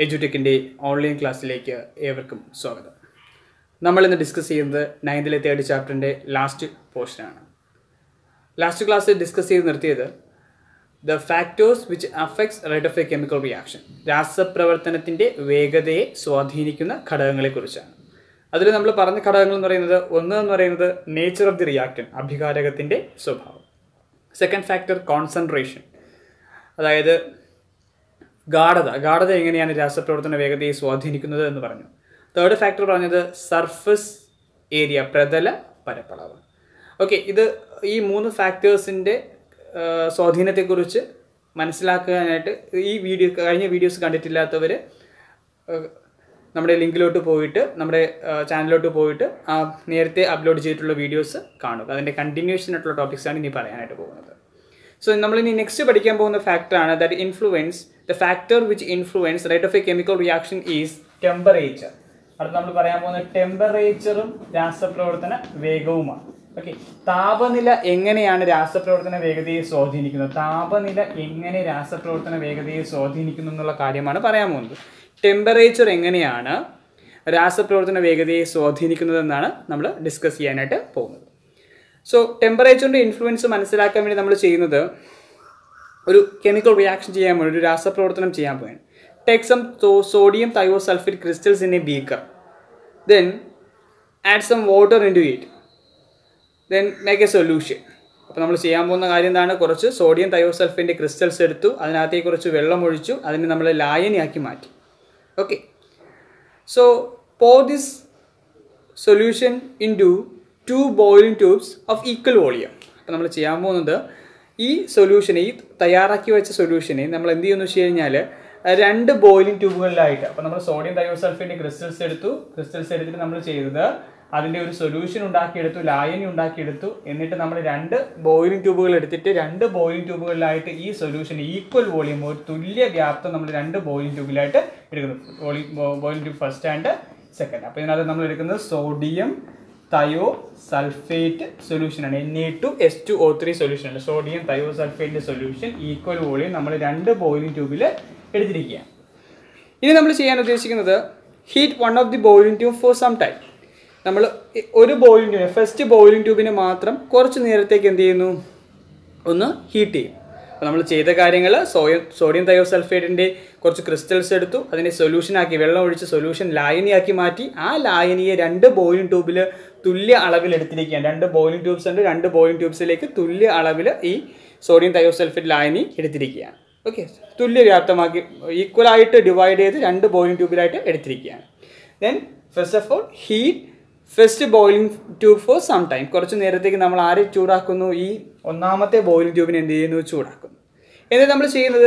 എജുടെക്കിൻ്റെ online ക്ലാസ്സിലേക്ക് ഏവർക്കും സ്വാഗതം നമ്മൾ ഇന്ന് ഡിസ്കസ് ചെയ്യുന്നത് നയൻത്തിലെ തേർഡ് ചാപ്റ്ററിൻ്റെ ലാസ്റ്റ് പോർഷനാണ് ലാസ്റ്റ് ക്ലാസ്സിൽ ഡിസ്കസ് ചെയ്ത് നിർത്തിയത് the factors which affects rate of a chemical reaction രാസപ്രവർത്തനത്തിൻ്റെ വേഗതയെ സ്വാധീനിക്കുന്ന ഘടകങ്ങളെക്കുറിച്ചാണ് അതിൽ നമ്മൾ പറഞ്ഞ ഘടകങ്ങൾ എന്ന് പറയുന്നത് ഒന്ന് എന്ന് പറയുന്നത് നേച്ചർ ഓഫ് ദി റിയാക്ടൻ അഭികാരകത്തിൻ്റെ സ്വഭാവം സെക്കൻഡ് ഫാക്ടർ കോൺസെൻട്രേഷൻ അതായത് ഗാഠത ഗാഠത എങ്ങനെയാണ് രാസപ്രവർത്തന വേഗതയെ സ്വാധീനിക്കുന്നത് എന്ന് പറഞ്ഞു തേർഡ് ഫാക്ടർ പറഞ്ഞത് സർഫസ് ഏരിയ പ്രതല പരപ്പളവ് ഓക്കെ ഇത് ഈ മൂന്ന് ഫാക്ടേഴ്സിൻ്റെ സ്വാധീനത്തെക്കുറിച്ച് മനസ്സിലാക്കാനായിട്ട് ഈ വീഡിയോ കഴിഞ്ഞ വീഡിയോസ് കണ്ടിട്ടില്ലാത്തവർ നമ്മുടെ ലിങ്കിലോട്ട് പോയിട്ട് നമ്മുടെ ചാനലിലോട്ട് പോയിട്ട് ആ നേരത്തെ അപ്ലോഡ് ചെയ്തിട്ടുള്ള വീഡിയോസ് കാണുക അതിൻ്റെ കണ്ടിന്യൂഷൻ ആയിട്ടുള്ള ടോപ്പിക്സാണ് ഇനി പറയാനായിട്ട് പോകുന്നത് സോ നമ്മൾ ഇനി നെക്സ്റ്റ് പഠിക്കാൻ പോകുന്ന ഫാക്ടറാണ് that influence the factor which influence rate of a chemical reaction is temperature അടുത്ത് നമ്മൾ പറയാൻ പോകുന്ന ടെമ്പറേച്ചറും രാസപ്രവർത്തന വേഗവുമാണ് ഓക്കെ താപനില എങ്ങനെയാണ് രാസപ്രവർത്തന വേഗതയെ സ്വാധീനിക്കുന്നത് താപനില എങ്ങനെ രാസപ്രവർത്തന വേഗതയെ സ്വാധീനിക്കുന്നു എന്നുള്ള കാര്യമാണ് പറയാൻ പോകുന്നത് ടെമ്പറേച്ചർ എങ്ങനെയാണ് രാസപ്രവർത്തന വേഗതയെ സ്വാധീനിക്കുന്നതെന്നാണ് നമ്മൾ ഡിസ്കസ് ചെയ്യാനായിട്ട് പോകുന്നത് സോ ടെമ്പറേച്ചറിൻ്റെ ഇൻഫ്ലുവൻസ് മനസ്സിലാക്കാൻ വേണ്ടി നമ്മൾ ചെയ്യുന്നത് ഒരു കെമിക്കൽ റിയാക്ഷൻ ചെയ്യാൻ വേണ്ടി ഒരു രാസപ്രവർത്തനം ചെയ്യാൻ പോയി take some sodium thiosulphate crystals in a beaker then add some water into it then make a solution അപ്പോൾ നമ്മൾ ചെയ്യാൻ പോകുന്ന കാര്യം എന്താണ് കുറച്ച് സോഡിയം തയോസൾഫിൻ്റെ ക്രിസ്റ്റൽസ് എടുത്തു അതിനകത്തേക്ക് കുറച്ച് വെള്ളം ഒഴിച്ചു അതിനെ നമ്മൾ ലായനിയാക്കി മാറ്റി okay so pour this solution into two boiling tubes of equal volume അപ്പോൾ നമ്മൾ ചെയ്യാൻ പോകുന്നത് ഈ സൊല്യൂഷനെ ഈ തയ്യാറാക്കി വെച്ച സൊല്യൂഷനെ നമ്മൾ എന്ത് ചെയ്യുമെന്ന് വെച്ച് കഴിഞ്ഞാൽ രണ്ട് ബോയിലിംഗ് ട്യൂബുകളിലായിട്ട് അപ്പോൾ നമ്മൾ സോഡിയം തയോസൾഫിൻ്റെ ക്രിസ്റ്റൽസ് എടുത്തു ക്രിസ്റ്റൽസ് എടുത്തിട്ട് നമ്മൾ ചെയ്തത് അതിൻ്റെ ഒരു സൊല്യൂഷൻ ഉണ്ടാക്കിയെടുത്തു ലായനി ഉണ്ടാക്കിയെടുത്തു എന്നിട്ട് നമ്മൾ രണ്ട് ബോയിലിംഗ് ട്യൂബുകൾ എടുത്തിട്ട് രണ്ട് ബോയിലിംഗ് ട്യൂബുകളിലായിട്ട് ഈ സൊല്യൂഷൻ ഈക്വൽ വോളിയം ഒരു തുല്യ വ്യാപ്തം നമ്മൾ രണ്ട് ബോയിലിംഗ് ട്യൂബിലായിട്ട് എടുക്കുന്നു boiling tube first and second അപ്പോൾ ഇതിനകത്ത് നമ്മൾ എടുക്കുന്നത് സോഡിയം തയോ സൾഫേറ്റ് സൊല്യൂഷനാണ് N A two S two O three സൊല്യൂഷനാണ് സോഡിയം തയോ സൾഫേറ്റിൻ്റെ സൊല്യൂഷൻ ഈക്വൽ വോളിയം നമ്മൾ രണ്ട് ബോയിലിംഗ് ട്യൂബിൽ എടുത്തിരിക്കുകയാണ് ഇനി നമ്മൾ ചെയ്യാൻ ഉദ്ദേശിക്കുന്നത് heat one of the boiling tube for some time നമ്മൾ ഒരു ബോയിലിംഗ് ട്യൂബ് ഫസ്റ്റ് ബോയിലിംഗ് ട്യൂബിനെ മാത്രം കുറച്ച് നേരത്തേക്ക് എന്ത് ചെയ്യുന്നു ഒന്ന് ഹീറ്റ് ചെയ്യും അപ്പോൾ നമ്മൾ ചെയ്ത കാര്യങ്ങൾ സോയം സോഡിയം തയോസൾഫേറ്റിൻ്റെ കുറച്ച് ക്രിസ്റ്റൽസ് എടുത്തു അതിനെ സൊല്യൂഷനാക്കി വെള്ളം ഒഴിച്ച് സൊല്യൂഷൻ ലായനിയാക്കി മാറ്റി ആ ലായനിയെ രണ്ട് ബോയിലിംഗ് ട്യൂബിൽ തുല്യ അളവിൽ എടുത്തിരിക്കുകയാണ് രണ്ട് ബോയിലിംഗ് ട്യൂബ്സ് ഉണ്ട് രണ്ട് ബോയിലിംഗ് ട്യൂബ്സിലേക്ക് തുല്യ അളവിൽ ഈ സോഡിയം തയോസൾഫേറ്റ് ലായനി എടുത്തിരിക്കുകയാണ് ഓക്കെ തുല്യ വ്യാപ്തമാക്കി ഈക്വലായിട്ട് ഡിവൈഡ് ചെയ്ത് രണ്ട് ബോയിലിംഗ് ട്യൂബിലായിട്ട് എടുത്തിരിക്കുകയാണ് then first of all heat first boiling tube for some time കുറച്ച് നേരത്തേക്ക് നമ്മൾ ആരെ ചൂടാക്കുന്നു ഈ ഒന്നാമത്തെ ബോയിലിംഗ് ട്യൂബിനെ എന്ത് ചെയ്യുന്നു ചൂടാക്കുന്നു എന്നിട്ട് നമ്മൾ ചെയ്യുന്നത്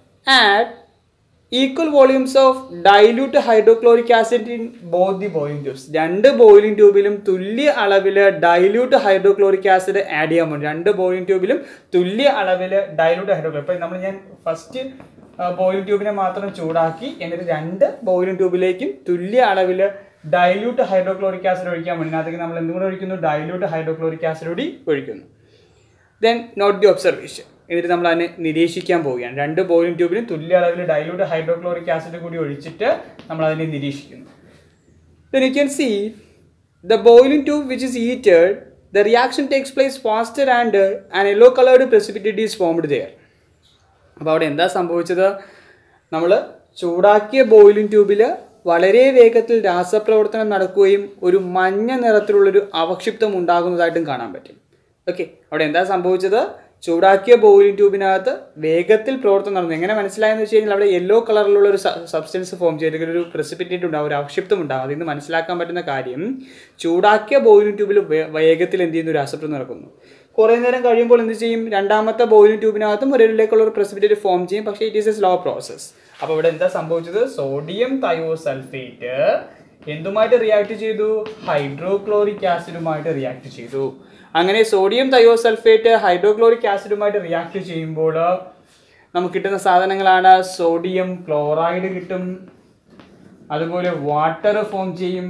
add equal volumes of dilute hydrochloric acid in both the boiling tubes രണ്ട് ബോയിലിംഗ് ട്യൂബിലും തുല്യ അളവിൽ ഡൈല്യൂട്ട് ഹൈഡ്രോക്ലോറിക് ആസിഡ് ആഡ് ചെയ്യാൻ പോകും രണ്ട് ബോയിലിംഗ് ട്യൂബിലും തുല്യ അളവിൽ ഡൈല്യൂട്ട് ഹൈഡ്രോക്ലോറിക് അപ്പോൾ നമ്മൾ ഞാൻ ഫസ്റ്റ് ബോയിലിംഗ് ട്യൂബിനെ മാത്രം ചൂടാക്കി എന്നിട്ട് രണ്ട് ബോയിലിംഗ് ട്യൂബിലേക്കും തുല്യ അളവിൽ ഡൈല്യൂട്ട് ഹൈഡ്രോക്ലോറിക് ആസിഡ് ഒഴിക്കാൻ വേണ്ടി അതിനകത്തേക്ക് നമ്മൾ എന്തും കൂടെ ഒഴിക്കുന്നു ഡൈല്യൂട്ട് ഹൈഡ്രോക്ലോറിക് ആസിഡ് കൂടി ഒഴിക്കുന്നു ദെൻ നോട്ട് ദി ഒബ്സർവേഷൻ എന്നിട്ട് നമ്മൾ അതിനെ നിരീക്ഷിക്കാൻ പോവുകയാണ് രണ്ട് ബോയിലിംഗ് ട്യൂബിലും തുല്യ അളവിൽ ഡൈല്യൂട്ട് ഹൈഡ്രോക്ലോറിക് ആസിഡ് കൂടി ഒഴിച്ചിട്ട് നമ്മൾ അതിനെ നിരീക്ഷിക്കുന്നു then you can see the boiling tube which is heated the reaction takes place faster and an yellow coloured precipitate is formed there അപ്പോൾ അവിടെ എന്താ സംഭവിച്ചത് നമ്മൾ ചൂടാക്കിയ ബോയിലിംഗ് ട്യൂബിൽ വളരെ വേഗത്തിൽ രാസപ്രവർത്തനം നടക്കുകയും ഒരു മഞ്ഞ നിറത്തിലുള്ളൊരു അവക്ഷിപ്തം ഉണ്ടാകുന്നതായിട്ടും കാണാൻ പറ്റും ഓക്കെ അവിടെ എന്താ സംഭവിച്ചത് ചൂടാക്കിയ ബോയിലിംഗ് ട്യൂബിനകത്ത് വേഗത്തിൽ പ്രവർത്തനം നടന്നു എങ്ങനെ മനസ്സിലായെന്ന് വെച്ച് കഴിഞ്ഞാൽ അവിടെ യെല്ലോ കളറിലുള്ള ഒരു സബ്സ്റ്റൻസ് ഫോം ചെയ്ത് ഒരു പ്രസിപ്പിറ്റേറ്റ് ഉണ്ടാവും ഒരു അവക്ഷിപ്തം ഉണ്ടാവും അതിൽ നിന്ന് മനസ്സിലാക്കാൻ പറ്റുന്ന കാര്യം ചൂടാക്കിയ ബോയിലിംഗ് ട്യൂബിൽ വേഗത്തിൽ എന്ത് ചെയ്യുന്നു രാസപ്രവർത്തനം നടക്കുന്നു കുറേ നേരം കഴിയുമ്പോൾ എന്ത് ചെയ്യും രണ്ടാമത്തെ ബോയിലിംഗ് ട്യൂബിനകത്തും ഒരു യെല്ലോ ഒരു പ്രസിപ്പിറ്റേറ്റ് ഫോം ചെയ്യും പക്ഷേ it is a slow process അപ്പോൾ ഇവിടെ എന്താ സംഭവിച്ചത് സോഡിയം തയോസൾഫേറ്റ് എന്തുമായിട്ട് റിയാക്ട് ചെയ്തു ഹൈഡ്രോക്ലോറിക് ആസിഡുമായിട്ട് റിയാക്ട് ചെയ്തു അങ്ങനെ സോഡിയം തയോസൾഫേറ്റ് ഹൈഡ്രോക്ലോറിക് ആസിഡുമായിട്ട് റിയാക്ട് ചെയ്യുമ്പോൾ നമുക്ക് കിട്ടുന്ന സാധനങ്ങളാണ് സോഡിയം ക്ലോറൈഡ് കിട്ടും അതുപോലെ വാട്ടർ ഫോം ചെയ്യും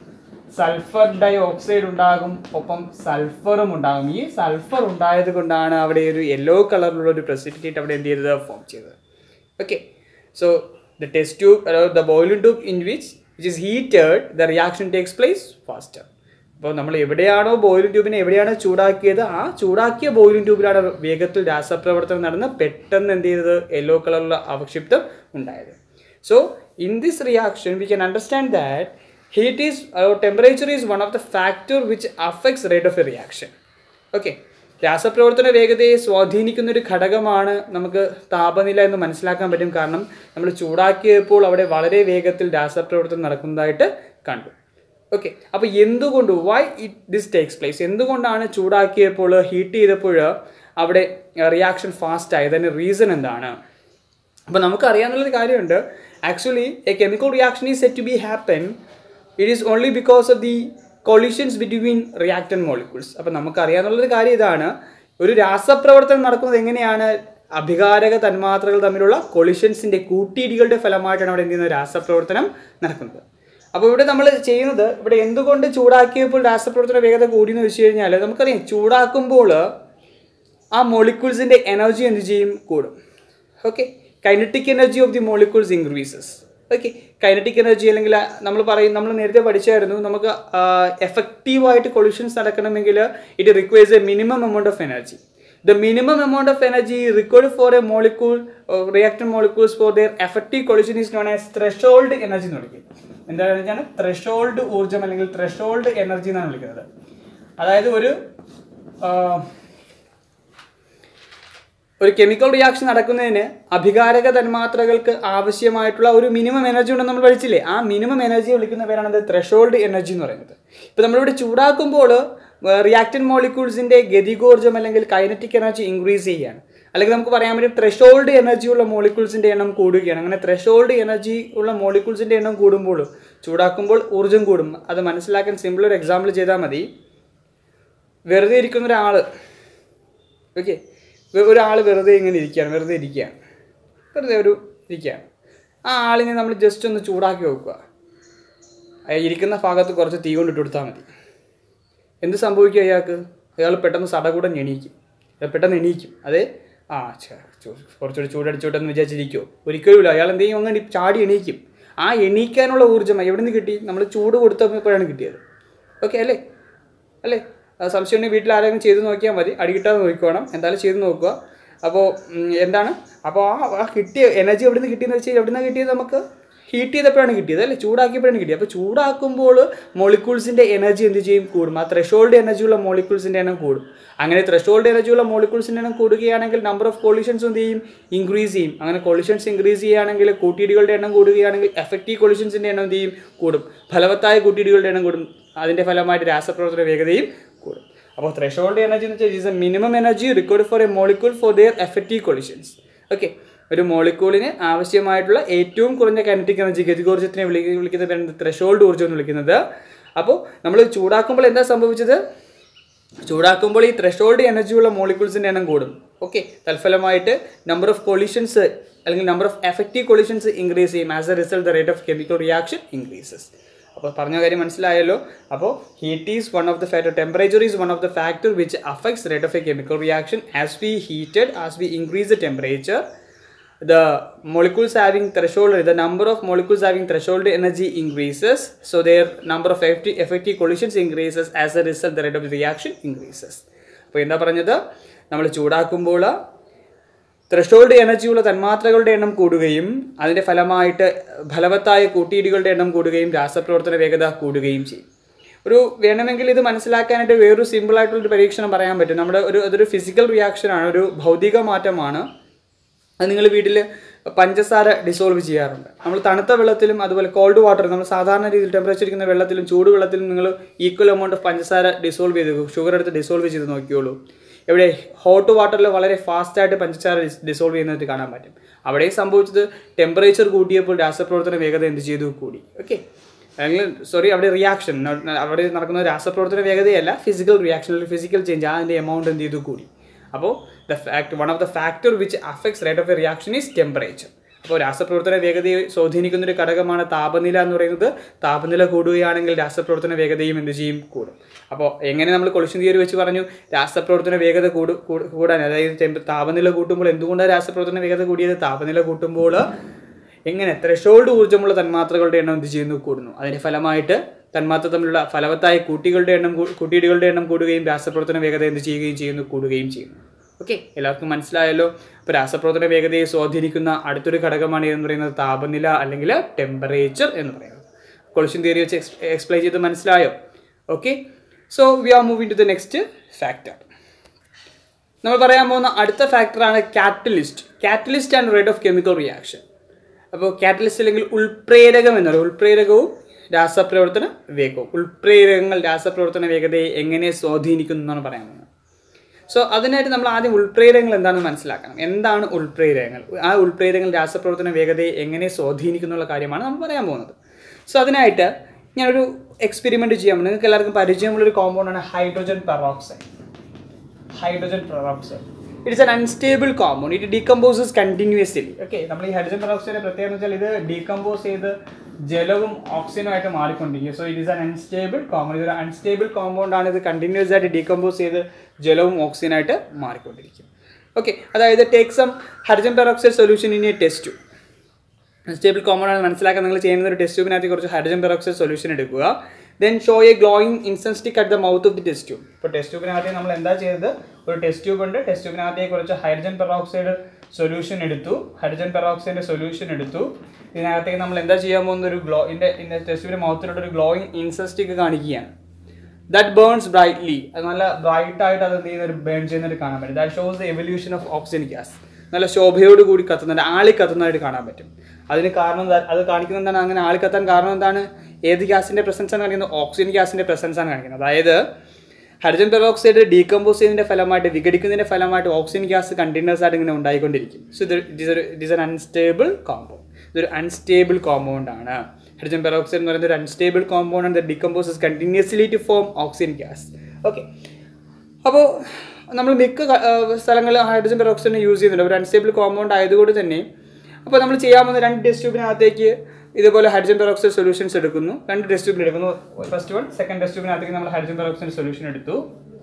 സൾഫർ ഡൈ ഓക്സൈഡ് ഉണ്ടാകും ഒപ്പം സൾഫറും ഉണ്ടാകും ഈ സൾഫർ ഉണ്ടായത് കൊണ്ടാണ് അവിടെ ഒരു യെല്ലോ കളറിലുള്ള ഒരു പ്രസിപ്പിറ്റേറ്റ് അവിടെ എന്ത് ചെയ്തത് ഫോം ചെയ്തത് okay so the test tube or the boiling tube in which which is heated the reaction takes place faster അപ്പോൾ നമ്മൾ എവിടെയാണോ ബോയിലിംഗ് ട്യൂബിനെ എവിടെയാണോ ചൂടാക്കിയത് ആ ചൂടാക്കിയ ബോയിലിംഗ് ട്യൂബിലാണ് വേഗത്തിൽ രാസപ്രവർത്തനം നടന്ന് പെട്ടെന്ന് എന്ത് ചെയ്തത് യെല്ലോ കളറിലുള്ള അവക്ഷിപ്തം ഉണ്ടായത് so in this reaction we can understand that heat is temperature is one of the factor which affects rate of a reaction okay രാസപ്രവർത്തന വേഗതയെ സ്വാധീനിക്കുന്ന ഒരു ഘടകമാണ് നമുക്ക് താപനില എന്ന് മനസ്സിലാക്കാൻ പറ്റും കാരണം നമ്മൾ ചൂടാക്കിയപ്പോൾ അവിടെ വളരെ വേഗത്തിൽ രാസപ്രവർത്തനം നടക്കുന്നതായിട്ട് കണ്ടു ഓക്കെ അപ്പോൾ എന്തുകൊണ്ട് why it this takes place എന്തുകൊണ്ടാണ് ചൂടാക്കിയപ്പോൾ ഹീറ്റ് ചെയ്തപ്പോൾ അവിടെ റിയാക്ഷൻ ഫാസ്റ്റ് ആയത് അതിന് റീസൺ എന്താണ് അപ്പോൾ നമുക്ക് അറിയാവുന്നൊരു കാര്യമുണ്ട് actually a chemical reaction is set to be happen it is only because of the collisions between reactant molecules അപ്പം നമുക്കറിയാവുന്നുള്ളൊരു കാര്യം ഇതാണ് ഒരു രാസപ്രവർത്തനം നടക്കുന്നത് എങ്ങനെയാണ് അഭികാരക തന്മാത്രകൾ തമ്മിലുള്ള കൊളിഷൻസിൻ്റെ കൂട്ടിയിടികളുടെ ഫലമായിട്ടാണ് അവിടെ എന്ത് ചെയ്യുന്നത് രാസപ്രവർത്തനം നടക്കുന്നത് അപ്പോൾ ഇവിടെ നമ്മൾ ചെയ്യുന്നത് ഇവിടെ എന്തുകൊണ്ട് ചൂടാക്കിയപ്പോൾ രാസപ്രവർത്തന വേഗത കൂടി എന്ന് വെച്ച് കഴിഞ്ഞാൽ നമുക്കറിയാം ചൂടാക്കുമ്പോൾ ആ മോളിക്യൂൾസിൻ്റെ എനർജി എന്ത് ചെയ്യും കൂടും okay kinetic energy of the molecules increases okay kinetic energy അല്ലെങ്കിൽ നമ്മൾ പറയും നമ്മൾ നേരത്തെ പഠിച്ചായിരുന്നു നമുക്ക് എഫക്റ്റീവായിട്ട് കൊളിഷൻസ് നടക്കണമെങ്കിൽ it requires a minimum amount of energy the minimum amount of energy required for a molecule reactor molecules for their effective collision is known as threshold energy എന്ന് വിളിക്കും എന്താണെന്ന് വെച്ചാൽ ത്രഷോൾഡ് ഊർജ്ജം അല്ലെങ്കിൽ ത്രഷോൾഡ് എനർജി എന്നാണ് വിളിക്കുന്നത് അതായത് ഒരു ഒരു കെമിക്കൽ റിയാക്ഷൻ നടക്കുന്നതിന് അഭികാരക തന്മാത്രകൾക്ക് ആവശ്യമായിട്ടുള്ള ഒരു മിനിമം എനർജി ഉണ്ടെന്ന് നമ്മൾ പഠിച്ചില്ലേ ആ മിനിമം എനർജി വിളിക്കുന്ന പേരാണ് ത്രഷോൾഡ് എനർജി എന്ന് പറയുന്നത് ഇപ്പോൾ നമ്മളിവിടെ ചൂടാക്കുമ്പോൾ റിയാക്ടൻ മോളിക്യൂൾസിൻ്റെ ഗതികോർജ്ജം അല്ലെങ്കിൽ കൈനറ്റിക് എനർജി ഇൻക്രീസ് ചെയ്യുകയാണ് അല്ലെങ്കിൽ നമുക്ക് പറയാൻ പറ്റും ത്രഷോൾഡ് എനർജി ഉള്ള മോളിക്യൂൾസിൻ്റെ എണ്ണം കൂടുകയാണ് അങ്ങനെ ത്രഷോൾഡ് എനർജി ഉള്ള മോളിക്യൂൾസിൻ്റെ എണ്ണം കൂടുമ്പോൾ ചൂടാക്കുമ്പോൾ ഊർജ്ജം കൂടും അത് മനസ്സിലാക്കാൻ സിമ്പിൾ ഒരു എക്സാമ്പിൾ ചെയ്താൽ മതി വെറുതെ ഇരിക്കുന്ന ഒരാൾ ഓക്കെ ഒരാൾ വെറുതെ ഇങ്ങനെ ഇരിക്കുകയാണ് വെറുതെ ഇരിക്കുകയാണ് വെറുതെ ഒരു ഇരിക്കുകയാണ് ആ ആളിനെ നമ്മൾ ജസ്റ്റ് ഒന്ന് ചൂടാക്കി വെക്കുക ഇരിക്കുന്ന ഭാഗത്ത് കുറച്ച് തീ കൊണ്ടിട്ട് കൊടുത്താൽ മതി എന്ത് സംഭവിക്കും അയാൾക്ക് അയാൾ പെട്ടെന്ന് സടകൂടം എണീക്കും പെട്ടെന്ന് എണീക്കും അതെ ആ കുറച്ചുകൂടി ചൂടടിച്ചോട്ടെന്ന് വിചാരിച്ചിരിക്കുമോ ഒരിക്കലുമില്ല അയാൾ എന്ത് ചെയ്യും അങ്ങനെ ചാടി എണീക്കും ആ എണീക്കാനുള്ള ഊർജ്ജം എവിടെ നിന്ന് കിട്ടി നമ്മൾ ചൂട് കൊടുത്തപ്പോഴാണ് കിട്ടിയത് ഓക്കെ അല്ലേ അല്ലേ സംശയം ഉണ്ടെങ്കിൽ വീട്ടിൽ ആരെങ്കിലും ചെയ്ത് നോക്കിയാൽ മതി അടി കിട്ടാതെ നോക്കിക്കോണം എന്തായാലും ചെയ്ത് നോക്കുക അപ്പോൾ എന്താണ് അപ്പോൾ ആ ആ കിട്ടിയ എനർജി എവിടെ നിന്ന് കിട്ടിയെന്ന് വെച്ചാൽ എവിടെ നിന്ന് കിട്ടിയത് നമുക്ക് ഹീറ്റ് ചെയ്തപ്പോഴാണ് കിട്ടിയത് അല്ലേ ചൂടാക്കിയപ്പോഴാണ് കിട്ടിയത് അപ്പോൾ ചൂടാക്കുമ്പോൾ മോളിക്യൂൾസിൻ്റെ എനർജി എന്ത് ചെയ്യും കൂടും ആ ത്രഷോൾഡ് എനർജി ഉള്ള മോളിക്യൂൾസിൻ്റെ എണ്ണം കൂടും അങ്ങനെ ത്രഷോൾഡ് എനർജി ഉള്ള മോളിക്യൂൾസിൻ്റെ എണ്ണം കൂടുകയാണെങ്കിൽ നമ്പർ ഓഫ് കൊളിഷൻസ് എന്ത് ചെയ്യും ഇൻക്രീസ് ചെയ്യും അങ്ങനെ കൊളിഷൻസ് ഇൻക്രീസ് ചെയ്യുകയാണെങ്കിൽ കൂട്ടിയിടികളുടെ എണ്ണം കൂടുകയാണെങ്കിൽ എഫക്റ്റീവ് കൊളിഷൻസിൻ്റെ എണ്ണം എന്ത് ചെയ്യും കൂടും ഫലവത്തായ കൂട്ടിയിടികളുടെ എണ്ണം കൂടും അതിൻ്റെ ഫലമായിട്ട് രാസപ്രവർത്തന വേഗതയും കൂടും അപ്പോൾ ത്രഷോൾഡ് എനർജി എന്ന് വെച്ചാൽ is a minimum energy required for a molecule for their effective collisions okay ഒരു മോളിക്യൂളിന് ആവശ്യമായിട്ടുള്ള ഏറ്റവും കുറഞ്ഞ കൈനറ്റിക് എനർജി ഗതികോർജ്ജത്തിനെ വിളി വിളിക്കുന്ന പേരാണ് ത്രഷോൾഡ് ഊർജ്ജം എന്ന് വിളിക്കുന്നത് അപ്പോൾ നമ്മൾ ചൂടാക്കുമ്പോൾ എന്താ സംഭവിച്ചത് ചൂടാക്കുമ്പോൾ ഈ ത്രഷോൾഡ് എനർജിയുള്ള മോളിക്യൂൾസിൻ്റെ എണ്ണം കൂടും ഓക്കെ തൽഫലമായിട്ട് നമ്പർ ഓഫ് കൊളിഷൻസ് അല്ലെങ്കിൽ number of effective collisions increase ചെയ്യും as a result the rate of chemical reaction increases അപ്പോൾ പറഞ്ഞ കാര്യം മനസ്സിലായല്ലോ അപ്പോൾ heat is one of the factor temperature is one of the factor which affects rate of a chemical reaction as we heated as we increase the temperature the molecules having threshold the number of molecules having threshold energy increases so their number of effective, effective collisions increases as a result the rate of the reaction increases അപ്പോൾ എന്താ പറഞ്ഞത് നമ്മൾ ചൂടാക്കുമ്പോൾ threshold എനർജിയുള്ള തന്മാത്രകളുടെ എണ്ണം കൂടുകയും അതിൻ്റെ ഫലമായിട്ട് ഫലവത്തായ കൂട്ടിയിടികളുടെ എണ്ണം കൂടുകയും രാസപ്രവർത്തന വേഗത കൂടുകയും ചെയ്യും ഒരു വേണമെങ്കിൽ ഇത് മനസ്സിലാക്കാനായിട്ട് വേറൊരു സിമ്പിളായിട്ടുള്ളൊരു പരീക്ഷണം പറയാൻ പറ്റും നമ്മുടെ ഒരു അതൊരു ഫിസിക്കൽ റിയാക്ഷനാണ് ഒരു ഭൗതിക മാറ്റമാണ് അത് നിങ്ങൾ വീട്ടിൽ പഞ്ചസാര ഡിസോൾവ് ചെയ്യാറുണ്ട് നമ്മൾ തണുത്ത വെള്ളത്തിലും അതുപോലെ കോൾഡ് വാട്ടർ നമ്മൾ സാധാരണ രീതിയിൽ ടെമ്പറേച്ചർ ഇരിക്കുന്ന വെള്ളത്തിലും ചൂട് വെള്ളത്തിലും നിങ്ങൾ ഈക്വൽ എമൗണ്ട് ഓഫ് പഞ്ചസാര ഡിസോൾവ് ചെയ്ത് ഷുഗർ എടുത്ത് ഡിസോൾവ് ചെയ്ത് നോക്കിയോളൂ എവിടെ ഹോട്ട് വാട്ടറിൽ വളരെ ഫാസ്റ്റായിട്ട് പഞ്ചസാര ഡിസോൾവ് ചെയ്യുന്നത് കാണാൻ പറ്റും അവിടെ സംഭവിച്ചത് ടെമ്പറേച്ചർ കൂട്ടിയപ്പോൾ രാസപ്രവർത്തന വേഗത എന്ത് ചെയ്തു കൂടി ഓക്കെ അല്ലെങ്കിൽ സോറി അവിടെ റിയാക്ഷൻ അവിടെ നടക്കുന്ന രാസപ്രവർത്തന വേഗതയല്ല ഫിസിക്കൽ റിയാക്ഷൻ അല്ലെങ്കിൽ ഫിസിക്കൽ ചേഞ്ച് അതിൻ്റെ എമൗണ്ട് എന്ത് ചെയ്തു കൂടി അപ്പോൾ the fact one of the factor which affects rate of a reaction is temperature അപ്പോൾ രാസപ്രവർത്തന വേഗതയെ സ്വാധീനിക്കുന്ന ഒരു ഘടകമാണ് താപനില എന്ന് പറയുന്നത് താപനില കൂടുകയാണെങ്കിൽ രാസപ്രവർത്തന വേഗതയും എന്ത് ചെയ്യും കൂടും അപ്പോൾ എങ്ങനെ നമ്മൾ കൊളിഷൻ തിയറി വെച്ച് പറഞ്ഞു രാസപ്രവർത്തന വേഗത കൂടു കൂടാൻ അതായത് ടെമ്പ താപനില കൂട്ടുമ്പോൾ എന്തുകൊണ്ടാണ് രാസപ്രവർത്തന വേഗത കൂടിയത് താപനില കൂട്ടുമ്പോൾ എങ്ങനെ ത്രഷോൾഡ് ഊർജ്ജമുള്ള തന്മാത്രകളുടെ എണ്ണം എന്ത് ചെയ്യുന്നു കൂടുന്നു അതിന്റെ ഫലമായിട്ട് തന്മാത്ര തമ്മിലുള്ള ഫലവത്തായ കൂട്ടികളുടെ എണ്ണം കൂ- കൂട്ടിയിടികളുടെ എണ്ണം കൂടുകയും രാസപ്രവർത്തന വേഗത എന്ത് ചെയ്യുകയും ചെയ്യുന്നു കൂടുകയും ചെയ്യുന്നു ഓക്കെ എല്ലാവർക്കും മനസ്സിലായല്ലോ ഇപ്പോൾ രാസപ്രവർത്തന വേഗതയെ സ്വാധീനിക്കുന്ന അടുത്തൊരു ഘടകമാണ് എന്ന് പറയുന്നത് താപനില അല്ലെങ്കിൽ ടെമ്പറേച്ചർ എന്ന് പറയുന്നത് കൊളിഷൻ തിയറി വെച്ച് എക്സ്പ്ലെയിൻ ചെയ്ത് മനസ്സിലായോ okay so we are moving to the next factor നമ്മൾ പറയാൻ പോകുന്ന അടുത്ത ഫാക്ടറാണ് catalyst catalyst and rate of chemical reaction അപ്പോൾ കാറ്റലിസ്റ്റ് അല്ലെങ്കിൽ ഉൾപ്രേരകം എന്ന് പറയും ഉൾപ്രേരകവും രാസപ്രവർത്തന വേഗവും ഉൾപ്രേരകങ്ങൾ രാസപ്രവർത്തന വേഗതയെ എങ്ങനെ സ്വാധീനിക്കുന്നു എന്നാണ് പറയാൻ പോകുന്നത് സോ അതിനായിട്ട് നമ്മൾ ആദ്യം ഉൾപ്രേരകങ്ങൾ എന്താണെന്ന് മനസ്സിലാക്കണം എന്താണ് ഉൾപ്രേരകങ്ങൾ ആ ഉൾപ്രേരകങ്ങൾ രാസപ്രവർത്തന വേഗതയെ എങ്ങനെ സ്വാധീനിക്കുന്നു എന്നുള്ള കാര്യമാണ് നമ്മൾ പറയാൻ പോകുന്നത് സോ അതിനായിട്ട് ഞാനൊരു എക്സ്പെരിമെൻറ്റ് ചെയ്യാം നിങ്ങൾക്ക് എല്ലാവർക്കും പരിചയമുള്ളൊരു കോമ്പൗണ്ടാണ് hydrogen peroxide hydrogen peroxide it's an unstable compound it decomposes continuously okay നമ്മൾ ഈ ഹൈഡ്രോജൻ പെറോക്സൈഡിന്റെ പ്രത്യേകത എന്ന് വെച്ചാൽ ഇത് ഡീകമ്പോസ് ചെയ്ത് ജലവും ഓക്സിജനും ആയിട്ട് മാറിക്കൊണ്ടിരിക്കും so it is an unstable compound ഇതൊരു അൺസ്റ്റേബിൾ കോമ്പൗണ്ട് ആണ് ഇത് കണ്ടിന്യൂസ് ആയിട്ട് ഡീകമ്പോസ് ചെയ്ത് ജലവും ഓക്സിജനായിട്ട് മാറിക്കൊണ്ടിരിക്കും ഓക്കെ അതായത് take some hydrogen peroxide solution in a test stable compound ആണ് മനസ്സിലാക്കാൻ നിങ്ങൾ ചെയ്യുന്ന ഒരു ടെസ്റ്റ് ട്യൂബിനകത്ത് കുറച്ച് ഹൈഡ്രോജൻ പെറോക്സൈഡ് സൊല്യൂഷൻ എടുക്കുക then show a glowing incense stick at the mouth of the test tube ഇപ്പോൾ ടെസ്റ്റ് ട്യൂബിനകത്ത് നമ്മൾ എന്താ ചെയ്തത് ഒരു ടെസ്റ്റ് ട്യൂബ് ഉണ്ട് ടെസ്റ്റ് ട്യൂബിനകത്തേക്ക് കുറച്ച് ഹൈഡ്രോജൻ പെറോക്സൈഡ് സൊല്യൂഷൻ എടുത്തു ഹൈഡ്രോജൻ പെറോക്സൈഡിന്റെ സൊല്യൂഷൻ എടുത്തു ഇതിനകത്തേക്ക് നമ്മൾ എന്താ ചെയ്യാൻ പോകുന്ന ഒരു ഗ്ലോ ഇതിന്റെ ഇതിന്റെ ടെസ്റ്റ് ട്യൂബിന്റെ മൗത്തിലോട്ട് ഒരു ഗ്ലോയിങ് ഇൻസെൻസ് സ്റ്റിക്ക് കാണിക്കുകയാണ് ദാറ്റ് ബേൺസ് ബ്രൈറ്റ്ലി അത് നല്ല ബ്രൈറ്റ് ആയിട്ട് അത് എന്ത് ചെയ്യുന്ന ഒരു ബേൺ ചെയ്യുന്നതായിട്ട് കാണാൻ പറ്റും that shows the evolution of oxygen gas നല്ല ശോഭയോട് കൂടി കത്തുന്നുണ്ട് ആളി കത്തുന്നതായിട്ട് കാണാൻ പറ്റും അതിന് കാരണം എന്താ- അത് കാണിക്കുന്നത് എന്താണ് അങ്ങനെ ആളി കത്താൻ കാരണം എന്താണ് ഏത് ഗ്യാസിന്റെ പ്രസൻസ് ആണ് കാണിക്കുന്നത് ഓക്സിജൻ ഗ്യാസിന്റെ പ്രസൻസ് ആണ് കാണിക്കുന്നത് അതായത് ഹൈഡ്രജൻ പെറോക്സൈഡ് ഡീകമ്പോസ് ചെയ്യുന്നതിന്റെ ഫലമായിട്ട് വിഘടിക്കുന്നതിന്റെ ഫലമായിട്ട് ഓക്സിജൻ ഗ്യാസ് കണ്ടിന്യൂസ് ആയിട്ട് ഇങ്ങനെ ഉണ്ടായിക്കൊണ്ടിരിക്കും സോ ഇത് it is an unstable compound ഇതൊരു അൺസ്റ്റേബിൾ കോമ്പൗണ്ട് ആണ് ഹൈഡ്രജൻ പെറോക്സൈഡ് എന്ന് പറയുന്നത് ഒരു അൺസ്റ്റേബിൾ കോമ്പൗണ്ട് ആണ് decomposes continuously to form oxygen gas okay അപ്പോൾ നമ്മൾ മിക്ക ക- ആ, സ്ഥലങ്ങളിൽ ഹൈഡ്രജൻ പെറോക്സൈഡിനെ യൂസ് ചെയ്യുന്നുണ്ട് ഒരു അൺസ്റ്റേബിൾ കോമ്പൗണ്ട് ആയതുകൊണ്ട് തന്നെ അപ്പോൾ നമ്മൾ ചെയ്യാൻ പോകുന്ന രണ്ട് ടെസ്റ്റ് ട്യൂബിനകത്തേക്ക് ഇതുപോലെ ഹൈഡ്രജൻ പെറോക്സൈഡ് സൊല്യൂഷൻസ് എടുക്കുന്നു രണ്ട് ടെസ്റ്റ് ട്യൂബിൽ എടുക്കുന്നു ഫസ്റ്റ് വൺ സെക്കൻഡ് ടെസ്റ്റ് ട്യൂബിനകത്തേക്ക് നമ്മൾ ഹൈഡ്രജൻ പെറോക്സൈഡ് സൊല്യൂഷൻ എടുത്തു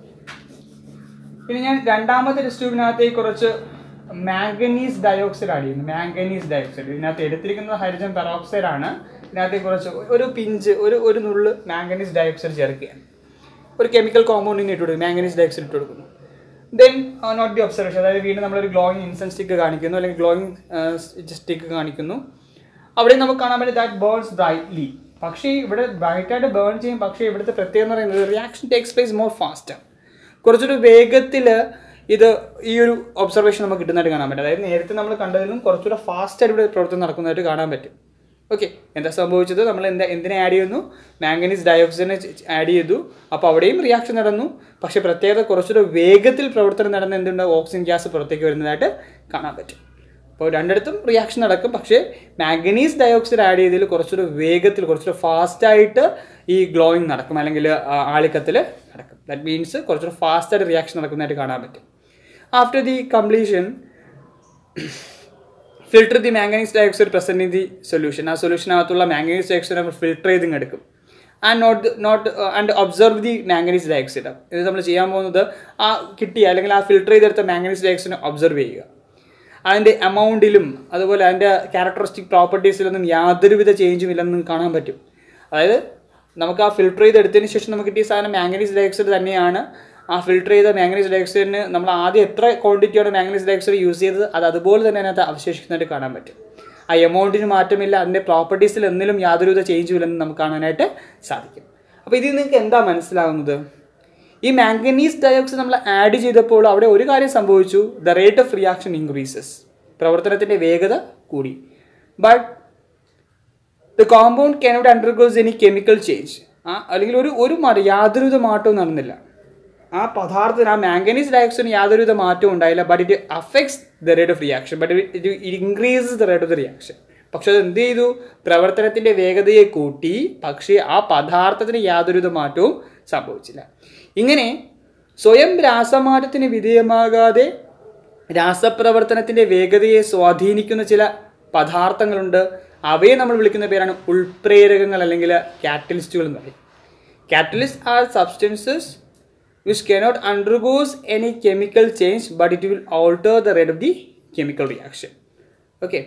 ഇനി ഞാൻ രണ്ടാമത്തെ ടെസ്റ്റ് ട്യൂബിനകത്തേക്ക് കുറച്ച് മാംഗനീസ് ഡയോക്സൈഡ് ആഡ് ചെയ്യുന്നു മാംഗനീസ് ഡയോക്സൈഡ് ഇതിനകത്ത് എടുത്തിരിക്കുന്നത് ഹൈഡ്രജൻ പെറോക്സൈഡ് ആണ് ഇതിനകത്തേക്ക് കുറച്ച് ഒരു പിഞ്ച് ഒരു ഒരു നുള്ള് മാംഗനീസ് ഡയോക്സൈഡ് ചേർക്കുകയാണ് ഒരു കെമിക്കൽ കോമ്പൗണ്ടിന് ഇട്ട് കൊടുക്കും മാംഗനീസ് ഡയോക്സൈഡ് ഇട്ട് കൊടുക്കുന്നു ദെൻ നോട്ട് ദി ഒബ്സർവേഷൻ അതായത് വീണ്ടും നമ്മളൊരു ഗ്ലോയിങ് ഇൻസെൻസ് സ്റ്റിക്ക് കാണിക്കുന്നു അല്ലെങ്കിൽ ഗ്ലോയിങ് സ്റ്റിക്ക് കാണിക്കുന്നു അവിടെ നമുക്ക് കാണാൻ പറ്റും ദാറ്റ് ബേൺസ് ബ്രൈറ്റ്ലി പക്ഷേ ഇവിടെ ബ്രൈറ്റായിട്ട് ബേൺ ചെയ്യും പക്ഷേ ഇവിടുത്തെ പ്രത്യേകത എന്ന് പറയുന്നത് reaction takes place more fast കുറച്ചൊരു വേഗത്തിൽ ഇത് ഈ ഒരു ഒബ്സർവേഷൻ നമുക്ക് കിട്ടുന്നതായിട്ട് കാണാൻ പറ്റും അതായത് നേരത്തെ നമ്മൾ കണ്ടതിലും കുറച്ചുകൂടെ ഫാസ്റ്റായിട്ട് ഇവിടെ പ്രവർത്തനം നടക്കുന്നതായിട്ട് കാണാൻ പറ്റും ഓക്കെ എന്താ സംഭവിച്ചത് നമ്മൾ എന്താ എന്തിനെ ആഡ് ചെയ്യുന്നു മാംഗനീസ് ഡയോക്സൈഡിനെ ആഡ് ചെയ്തു അപ്പോൾ അവിടെയും റിയാക്ഷൻ നടന്നു പക്ഷേ പ്രത്യേകത കുറച്ചുകൂടെ വേഗത്തിൽ പ്രവർത്തനം നടന്ന എന്തുണ്ട് ഓക്സിജൻ ഗ്യാസ് പുറത്തേക്ക് വരുന്നതായിട്ട് കാണാൻ പറ്റും അപ്പോൾ രണ്ടിടത്തും റിയാക്ഷൻ നടക്കും പക്ഷേ മാംഗനീസ് ഡയോക്സൈഡ് ആഡ് ചെയ്തതിൽ കുറച്ചുകൂടെ വേഗത്തിൽ കുറച്ചുകൂടെ ഫാസ്റ്റായിട്ട് ഈ ഗ്ലോയിങ് നടക്കും അല്ലെങ്കിൽ ആളിക്കത്തിൽ നടക്കും ദാറ്റ് മീൻസ് കുറച്ചുകൂടെ ഫാസ്റ്റായിട്ട് റിയാക്ഷൻ നടക്കുന്നതായിട്ട് കാണാൻ പറ്റും after the completion filter the manganese dioxide present in the solution ആ സൊല്യൂഷനകത്തുള്ള മാംഗനീസ് ഡയോക്സൈഡ് നമ്മൾ ഫിൽട്ടർ ചെയ്ത് ഇങ്ങ് എടുക്കും and note note and observe the manganese dioxide ഇത് നമ്മൾ ചെയ്യാൻ പോകുന്നത് ആ കിട്ടിയ അല്ലെങ്കിൽ ആ ഫിൽട്ടർ ചെയ്തെടുത്ത മാംഗനീസ് ഡയോക്സൈഡിനെ ഒബ്സർവ് ചെയ്യുക അതിൻ്റെ എമൗണ്ടിലും അതുപോലെ അതിൻ്റെ ക്യാരക്ടറിസ്റ്റിക് പ്രോപ്പർട്ടീസിലൊന്നും യാതൊരുവിധ ചേഞ്ചും ഇല്ലെന്ന് കാണാൻ പറ്റും അതായത് നമുക്ക് ആ ഫിൽട്ടർ ചെയ്തെടുത്തതിന് ശേഷം നമുക്ക് കിട്ടിയ സാധനം മാംഗനീസ് ഡയോക്സൈഡ് തന്നെയാണ് ആ ഫിൽട്ടർ ചെയ്ത മാംഗനീസ് ഡയോക്സൈഡിന് നമ്മൾ ആദ്യം എത്ര ക്വാണ്ടിറ്റിയാണ് മാംഗനീസ് ഡയോക്സൈഡ് യൂസ് ചെയ്തത് അത് അതുപോലെ തന്നെ അതിനകത്ത് അവശേഷിക്കുന്നതായിട്ട് കാണാൻ പറ്റും ആ എമൗണ്ടിന് മാറ്റമില്ല അതിൻ്റെ പ്രോപ്പർട്ടീസിൽ എന്തിലും യാതൊരുവിധ ചേഞ്ചും ഇല്ലെന്ന് നമുക്ക് കാണാനായിട്ട് സാധിക്കും അപ്പോൾ ഇതിൽ നിങ്ങൾക്ക് എന്താ മനസ്സിലാകുന്നത് ഈ മാംഗനീസ് ഡയോക്സൈഡ് നമ്മൾ ആഡ് ചെയ്തപ്പോൾ അവിടെ ഒരു കാര്യം സംഭവിച്ചു the rate of reaction increases പ്രവർത്തനത്തിൻ്റെ വേഗത കൂടി but the compound cannot undergoes any chemical change ആ അല്ലെങ്കിൽ ഒരു ഒരു മാറ്റം യാതൊരുവിധ മാറ്റവും നടന്നില്ല ആ പദാർത്ഥത്തിന് ആ മാംഗനീസ് ഡയോക്സൈഡിന് യാതൊരുവിധ മാറ്റവും ഉണ്ടായില്ല but it affects the rate of reaction but it increases the rate of the reaction പക്ഷെ അത് എന്ത് ചെയ്തു പ്രവർത്തനത്തിൻ്റെ വേഗതയെ കൂട്ടി പക്ഷേ ആ പദാർത്ഥത്തിന് യാതൊരുവിധ മാറ്റവും സംഭവിച്ചില്ല ഇങ്ങനെ സ്വയം രാസമാറ്റത്തിന് വിധേയമാകാതെ രാസപ്രവർത്തനത്തിൻ്റെ വേഗതയെ സ്വാധീനിക്കുന്ന ചില പദാർത്ഥങ്ങളുണ്ട് അവയെ നമ്മൾ വിളിക്കുന്ന പേരാണ് ഉൾപ്രേരകങ്ങൾ അല്ലെങ്കിൽ കാറ്റലിസ്റ്റുകൾ എന്ന് പറയും catalyst are substances which cannot undergoes any chemical change but it will alter the rate of the chemical reaction okay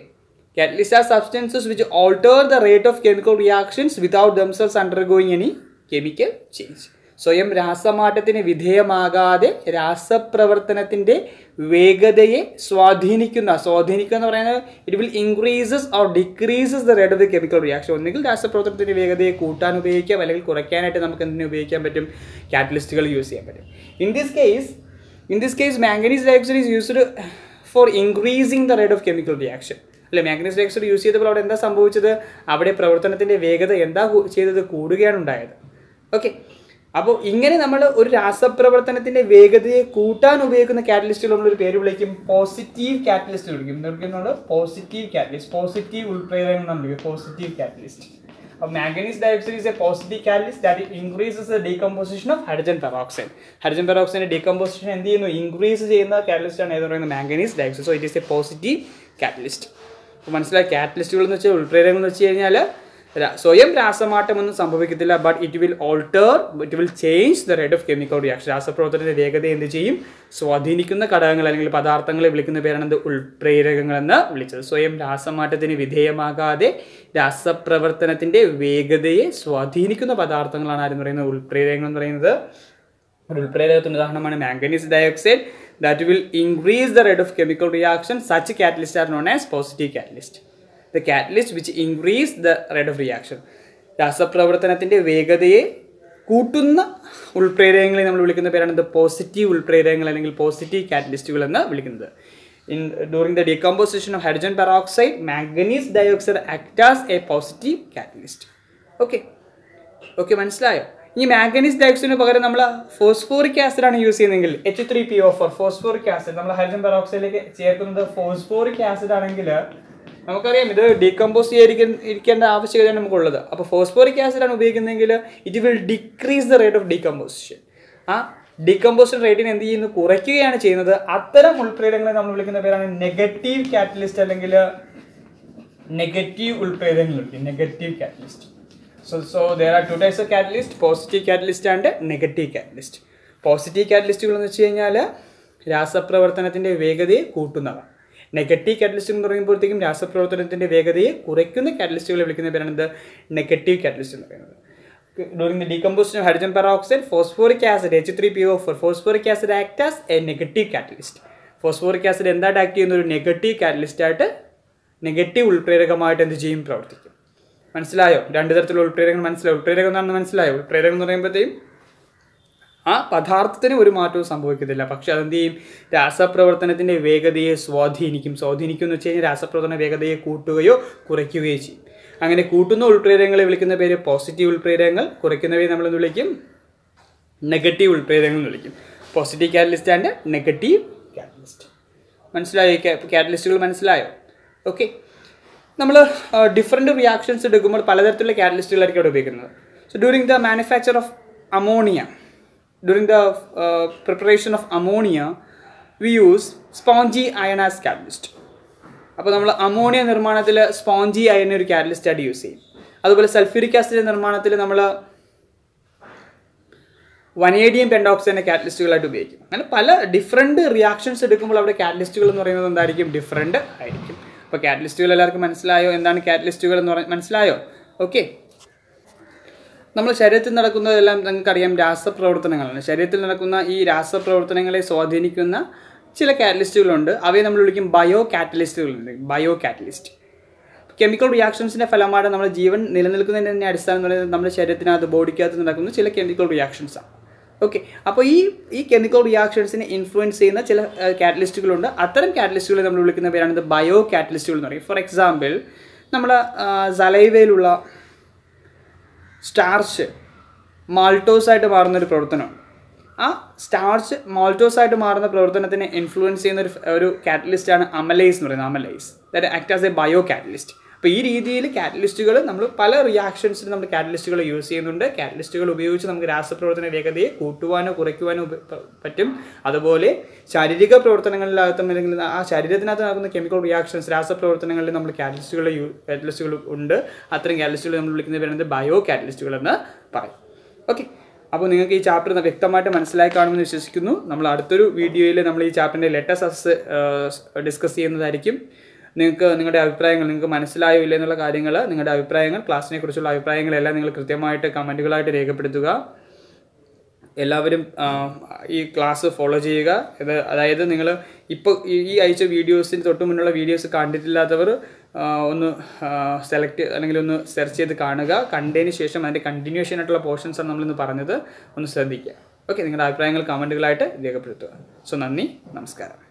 catalysts are substances which alter the rate of chemical reactions without themselves undergoing any chemical change സ്വയം രാസമാറ്റത്തിന് വിധേയമാകാതെ രാസപ്രവർത്തനത്തിൻ്റെ വേഗതയെ സ്വാധീനിക്കുന്ന സ്വാധീനിക്കുക എന്ന് പറയുന്നത് it will increases or decreases the rate of the chemical reaction ഒന്നുകിൽ രാസപ്രവർത്തനത്തിൻ്റെ വേഗതയെ കൂട്ടാൻ ഉപയോഗിക്കാം അല്ലെങ്കിൽ കുറയ്ക്കാനായിട്ട് നമുക്ക് എന്തിനു ഉപയോഗിക്കാൻ പറ്റും കാറ്റലിസ്റ്റുകൾ യൂസ് ചെയ്യാൻ പറ്റും in this case in this case manganese dioxide is used for increasing the rate of chemical reaction അല്ലെ മാംഗനീസ് ഡയോക്സൈഡ് യൂസ് ചെയ്തപ്പോൾ അവിടെ എന്താ സംഭവിച്ചത് അവിടെ പ്രവർത്തനത്തിൻ്റെ വേഗത എന്താ കൂ- ചെയ്തത് കൂടുകയാണ് ഉണ്ടായത് ഓക്കെ അപ്പോൾ ഇങ്ങനെ നമ്മൾ ഒരു രാസപ്രവർത്തനത്തിൻ്റെ വേഗതയെ കൂട്ടാൻ ഉപയോഗിക്കുന്ന കാറ്റലിസ്റ്റുകൾ നമ്മളൊരു പേര് വിളിക്കും പോസിറ്റീവ് കാറ്റലിസ്റ്റ് വിളിക്കും എന്താ വിളിക്കുന്നുണ്ട് പോസിറ്റീവ് കാറ്റലിസ്റ്റ് പോസിറ്റീവ് ഉൾപ്രേരകം നമ്മൾ വിളിക്കും പോസിറ്റീവ് കാറ്റലിസ്റ്റ് അപ്പോൾ manganese dioxide is a positive catalyst that increases the decomposition of hydrogen peroxide hydrogen പെറോക്സൈഡിന്റെ ഡീകമ്പോസിഷൻ എന്ത് ചെയ്യുന്നു ഇൻക്രീസ് ചെയ്യുന്ന കാറ്റലിസ്റ്റ് ആണ് ഏത് പറയുന്നത് manganese dioxide so it is a positive catalyst അപ്പോൾ മനസ്സിലായി കാറ്റലിസ്റ്റുകൾ എന്ന് വെച്ചാൽ ഉൾപ്രേരകങ്ങൾ എന്ന് വെച്ച് കഴിഞ്ഞാൽ ര- സ്വയം രാസമാറ്റമൊന്നും സംഭവിക്കത്തില്ല but it will alter it will change the rate of chemical reaction രാസപ്രവർത്തനത്തിന്റെ വേഗത എന്ത് ചെയ്യും സ്വാധീനിക്കുന്ന ഘടകങ്ങൾ അല്ലെങ്കിൽ പദാർത്ഥങ്ങളെ വിളിക്കുന്ന പേരാണ് എന്ത് ഉൾപ്രേരകങ്ങൾ എന്ന് വിളിച്ചത് സ്വയം രാസമാറ്റത്തിന് വിധേയമാകാതെ രാസപ്രവർത്തനത്തിന്റെ വേഗതയെ സ്വാധീനിക്കുന്ന പദാർത്ഥങ്ങളാണ് ആരെന്ന് പറയുന്നത് ഉൾപ്രേരകങ്ങൾ എന്ന് പറയുന്നത് ഒരു ഉൾപ്രേരകത്തിന് ഉദാഹരണമാണ് manganese dioxide that will increase the rate of chemical reaction such catalyst are known as positive catalyst the catalyst which increase the rate of reaction രാസപ്രവർത്തനത്തിൻ്റെ വേഗതയെ കൂട്ടുന്ന ഉൾപ്രേരകങ്ങളെ നമ്മൾ വിളിക്കുന്ന പേരാണ് ഇത് പോസിറ്റീവ് ഉൾപ്രേരകങ്ങൾ അല്ലെങ്കിൽ പോസിറ്റീവ് കാറ്റലിസ്റ്റുകൾ എന്ന് വിളിക്കുന്നത് in during the decomposition of hydrogen peroxide manganese dioxide acts as a positive catalyst okay okay മനസ്സിലായോ ഈ മാംഗനീസ് ഡയോക്സൈഡിന് പകരം നമ്മൾ ഫോസ്ഫോറിക് ആസിഡ് ആണ് യൂസ് ചെയ്യുന്നതെങ്കിൽ H three P O four phosphoric acid നമ്മൾ ഹൈഡ്രജൻ പെറോക്സൈഡിലേക്ക് ചേർക്കുന്നത് ഫോസ്ഫോറിക് ആസിഡ് ആണെങ്കിൽ നമുക്കറിയാം ഇത് ഡീകമ്പോസ് ചെയ്തിരിക്കുന്ന ഇരിക്കേണ്ട ആവശ്യകതയാണ് നമുക്കുള്ളത് അപ്പോൾ ഫോസ്ഫോറിക് ആസിഡ് ആണ് ഉപയോഗിക്കുന്നതെങ്കിൽ it will decrease the rate of decomposition ആ ഡീകമ്പോസിഷൻ റേറ്റിനെ എന്ത് ചെയ്യുന്നു കുറയ്ക്കുകയാണ് ചെയ്യുന്നത് അത്തരം ഉൾപ്രേരകങ്ങളെ നമ്മൾ വിളിക്കുന്ന പേരാണ് നെഗറ്റീവ് കാറ്റലിസ്റ്റ് അല്ലെങ്കിൽ നെഗറ്റീവ് ഉൾപ്രേരകങ്ങൾ വിളിക്കും negative catalyst so so there are two types of catalyst positive catalyst and negative catalyst positive കാറ്റലിസ്റ്റുകൾ എന്ന് വെച്ച് കഴിഞ്ഞാൽ രാസപ്രവർത്തനത്തിൻ്റെ വേഗതയെ കൂട്ടുന്നവ നെഗറ്റീവ് കാറ്റലിസ്റ്റ് എന്ന് പറയുമ്പോഴത്തേക്കും രാസപ്രവർത്തനത്തിൻ്റെ വേഗതയെ കുറയ്ക്കുന്ന കാറ്റലിസ്റ്റുകളെ വിളിക്കുന്ന പേരാണ് ഇത് നെഗറ്റീവ് കാറ്റലിസ്റ്റ് എന്ന് പറയുന്നത് during the decomposition of hydrogen peroxide, phosphoric acid H3PO4, phosphoric acid act as a negative catalyst. Phosphoric acid എന്തായിട്ട് ആക്ട് ചെയ്യുന്ന ഒരു നെഗറ്റീവ് കാറ്റലിസ്റ്റ് ആയിട്ട് നെഗറ്റീവ് ഉൾപ്രേരകമായിട്ട് എന്ത് ചെയ്യും പ്രവർത്തിക്കും മനസ്സിലായോ രണ്ട് തരത്തിലുള്ള ഉൾപ്രേരകങ്ങൾ മനസ്സിലായോ ഉൾപ്രേരകം എന്താണെന്ന് മനസ്സിലായോ ഉൾപ്രേരകം എന്ന് പറയുമ്പോഴത്തേക്കും ആ പദാർത്ഥത്തിന് ഒരു മാറ്റവും സംഭവിക്കത്തില്ല പക്ഷെ അതെന്ത് ചെയ്യും രാസപ്രവർത്തനത്തിൻ്റെ വേഗതയെ സ്വാധീനിക്കും സ്വാധീനിക്കും എന്ന് വെച്ച് കഴിഞ്ഞാൽ രാസപ്രവർത്തന വേഗതയെ കൂട്ടുകയോ കുറയ്ക്കുകയോ ചെയ്യും അങ്ങനെ കൂട്ടുന്ന ഉൾപ്രേരകങ്ങളെ വിളിക്കുന്ന പേര് പോസിറ്റീവ് ഉൾപ്രേരകങ്ങൾ കുറയ്ക്കുന്നവയെ നമ്മൾ എന്ത് വിളിക്കും നെഗറ്റീവ് ഉൾപ്രേരകങ്ങൾ എന്ന് വിളിക്കും positive catalyst and negative catalyst മനസ്സിലായോ കാറ്റലിസ്റ്റുകൾ മനസ്സിലായോ ഓക്കെ നമ്മൾ ഡിഫറെൻറ്റ് റിയാക്ഷൻസ് എടുക്കുമ്പോൾ പലതരത്തിലുള്ള കാറ്റലിസ്റ്റുകളായിരിക്കും അവിടെ ഉപയോഗിക്കുന്നത് so during the manufacture of ammonia during the preparation of ammonia we use spongy iron as catalyst അപ്പോൾ നമ്മൾ അമോണിയ നിർമ്മാണത്തിൽ സ്പോഞ്ചി അയൺ ഒരു കാറ്റലിസ്റ്റ് ആയിട്ട് യൂസ് ചെയ്യും അതുപോലെ സൾഫ്യൂരിക് ആസിഡ് നിർമ്മാണത്തിൽ നമ്മൾ വനേഡിയം പെൻഡോക്സൈഡിനെ കാറ്റലിസ്റ്റുകളായിട്ട് ഉപയോഗിക്കും അങ്ങനെ പല ഡിഫറെൻറ്റ് റിയാക്ഷൻസ് എടുക്കുമ്പോൾ അവിടെ കാറ്റലിസ്റ്റുകൾ എന്ന് പറയുന്നത് എന്തായിരിക്കും ഡിഫറെൻറ്റ് ആയിരിക്കും അപ്പോൾ കാറ്റലിസ്റ്റുകൾ എല്ലാവർക്കും മനസ്സിലായോ എന്താണ് കാറ്റലിസ്റ്റുകൾ എന്ന് പറഞ്ഞാൽ മനസ്സിലായോ ഓക്കെ നമ്മൾ ശരീരത്തിൽ നടക്കുന്നതെല്ലാം നിങ്ങൾക്കറിയാം രാസപ്രവർത്തനങ്ങളാണ് ശരീരത്തിൽ നടക്കുന്ന ഈ രാസപ്രവർത്തനങ്ങളെ സ്വാധീനിക്കുന്ന ചില കാറ്റലിസ്റ്റുകളുണ്ട് അവയെ നമ്മൾ വിളിക്കും ബയോ കാറ്റലിസ്റ്റുകളുണ്ട് ബയോ കാറ്റലിസ്റ്റ് കെമിക്കൽ റിയാക്ഷൻസിൻ്റെ ഫലമായിട്ട് നമ്മുടെ ജീവൻ നിലനിൽക്കുന്നതിൻ്റെ തന്നെ അടിസ്ഥാനം എന്ന് പറയുന്നത് നമ്മുടെ ശരീരത്തിനകത്ത് ബോഡിക്കകത്ത് നടക്കുന്ന ചില കെമിക്കൽ റിയാക്ഷൻസ് ആണ് ഓക്കെ അപ്പോൾ ഈ ഈ കെമിക്കൽ റിയാക്ഷൻസിനെ ഇൻഫ്ലുവൻസ് ചെയ്യുന്ന ചില കാറ്റലിസ്റ്റുകളുണ്ട് അത്തരം കാറ്റലിസ്റ്റുകളെ നമ്മൾ വിളിക്കുന്ന പേരാണ് ബയോ കാറ്റലിസ്റ്റുകൾ എന്ന് പറയും ഫോർ എക്സാമ്പിൾ നമ്മുടെ സലൈവയിലുള്ള സ്റ്റാർച്ച് മാൾട്ടോസ് ആയിട്ട് മാറുന്ന ഒരു പ്രവർത്തനമാണ് ആ സ്റ്റാർച്ച് മാൾട്ടോസ് ആയിട്ട് മാറുന്ന പ്രവർത്തനത്തിനെ ഇൻഫ്ലുവൻസ് ചെയ്യുന്ന ഒരു ഒരു കാറ്റലിസ്റ്റാണ് അമലൈസ് എന്ന് പറയുന്നത് amylase that act as a bio catalyst അപ്പോൾ ഈ രീതിയിൽ കാറ്റലിസ്റ്റുകൾ നമ്മൾ പല റിയാക്ഷൻസിന് നമ്മൾ കാറ്റലിസ്റ്റുകൾ യൂസ് ചെയ്യുന്നുണ്ട് കാറ്റലിസ്റ്റുകൾ ഉപയോഗിച്ച് നമുക്ക് രാസപ്രവർത്തന വേഗതയെ കൂട്ടുവാനോ കുറയ്ക്കുവാനോ ഉപ- പ- പറ്റും അതുപോലെ ശാരീരിക പ്രവർത്തനങ്ങളിലകത്തും അല്ലെങ്കിൽ ആ ശരീരത്തിനകത്ത് നടക്കുന്ന കെമിക്കൽ റിയാക്ഷൻസ് രാസപ്രവർത്തനങ്ങളിൽ നമ്മൾ കാറ്റലിസ്റ്റുകൾ യൂ കാറ്റലിസ്റ്റുകൾ ഉണ്ട് അത്തരം കാറ്റലിസ്റ്റുകൾ നമ്മൾ വിളിക്കുന്ന പേരുന്നത് ബയോ കാറ്റലിസ്റ്റുകൾ എന്ന് പറയും ഓക്കെ അപ്പോൾ നിങ്ങൾക്ക് ഈ ചാപ്റ്റർ വ്യക്തമായിട്ട് മനസ്സിലായി കാണുമെന്ന് വിശ്വസിക്കുന്നു നമ്മൾ അടുത്തൊരു വീഡിയോയിൽ നമ്മൾ ഈ ചാപ്റ്ററിൻ്റെ ലെറ്റസ് അസ് ഡിസ്കസ് ചെയ്യുന്നതായിരിക്കും നിങ്ങൾക്ക് നിങ്ങളുടെ അഭിപ്രായങ്ങൾ നിങ്ങൾക്ക് മനസ്സിലായോ ഇല്ല എന്നുള്ള കാര്യങ്ങൾ നിങ്ങളുടെ അഭിപ്രായങ്ങൾ ക്ലാസ്സിനെ കുറിച്ചുള്ള അഭിപ്രായങ്ങളെല്ലാം നിങ്ങൾ കൃത്യമായിട്ട് കമൻറ്റുകളായിട്ട് രേഖപ്പെടുത്തുക എല്ലാവരും ആ, ഈ ക്ലാസ് ഫോളോ ചെയ്യുക ഇത് അതായത് നിങ്ങൾ ഇപ്പോൾ ഈ അയച്ച വീഡിയോസിന് തൊട്ട് മുന്നുള്ള വീഡിയോസ് കണ്ടിട്ടില്ലാത്തവർ ആ, ഒന്ന് സെലക്ട് അല്ലെങ്കിൽ ഒന്ന് സെർച്ച് ചെയ്ത് കാണുക കണ്ടതിന് ശേഷം അതിൻ്റെ കണ്ടിന്യൂഷൻ ആയിട്ടുള്ള പോർഷൻസാണ് നമ്മളിന്ന് പറഞ്ഞത് ഒന്ന് ശ്രദ്ധിക്കുക ഓക്കെ നിങ്ങളുടെ അഭിപ്രായങ്ങൾ കമൻറ്റുകളായിട്ട് രേഖപ്പെടുത്തുക സോ നന്ദി നമസ്കാരം